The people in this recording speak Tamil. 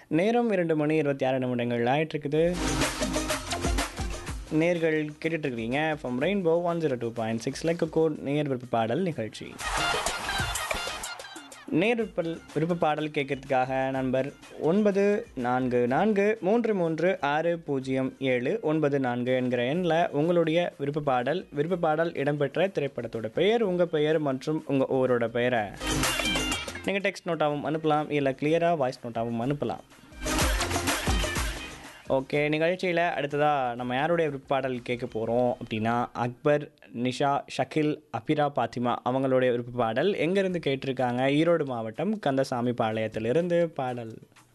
நேரம் இரண்டு மணி இருபத்தி ஆறு நிமிடங்கள் ஆயிட்டிருக்குது நேர்கள் கேட்டுட்ருக்கிறீங்க from rainbow one zero two point six லைக் கோட் நேர் விருப்ப பாடல் நிகழ்ச்சி நேர் விருப்பல் விருப்ப பாடல் கேட்கறதுக்காக நண்பர் ஒன்பது நான்கு நான்கு மூன்று மூன்று ஆறு பூஜ்ஜியம் ஏழு ஒன்பது நான்கு என்கிற எண்ணில் உங்களுடைய விருப்ப பாடல் விருப்ப பாடல் இடம்பெற்ற திரைப்படத்தோட பெயர் உங்கள் பெயர் மற்றும் உங்கள் ஊரோட பெயரை நீங்கள் டெக்ஸ்ட் நோட்டாகவும் அனுப்பலாம் இல்லை கிளியராக வாய்ஸ் நோட்டாகவும் அனுப்பலாம் ஓகே நிகழ்ச்சியில் அடுத்ததாக நம்ம யாருடைய விருப்ப பாடல் கேட்க போகிறோம் அப்படின்னா அக்பர் நிஷா ஷகில் அபிரா பாத்திமா அவங்களுடைய விருப்ப பாடல் எங்கேருந்து கேட்டிருக்காங்க ஈரோடு மாவட்டம் கந்தசாமி பாளையத்திலிருந்து பாடல்